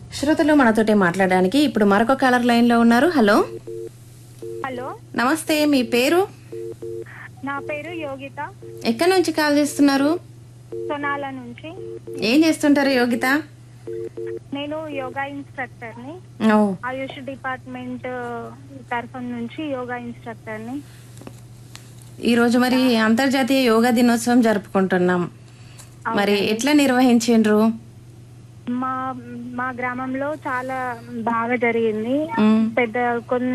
శ్రోతలు మనతోటి మాట్లాడడానికి ఇప్పుడు మరొక కాలర్ లైన్ లో ఉన్నారు హలో హలో నమస్తే మీ పేరు నా పేరు యోగిత ఎక్కడి నుంచి కాల్ చేస్తున్నారు సొనాల నుంచి ఏం చేస్తుంటారు యోగిత నేను యోగా ఇన్స్ట్రక్టర్ని ఓ ఆయుష్ డిపార్ట్మెంట్ తరఫు నుంచి యోగా ఇన్స్ట్రక్టర్ని ఈ రోజు మరి అంతర్జాతీయ యోగా దినోత్సవం జరుపుకుంటున్నాం మరి ఎట్లా నిర్వహించిండ్రు మా మా గ్రామంలో చాలా బాగా జరిగింది మ్. పెద్ద కొన్ని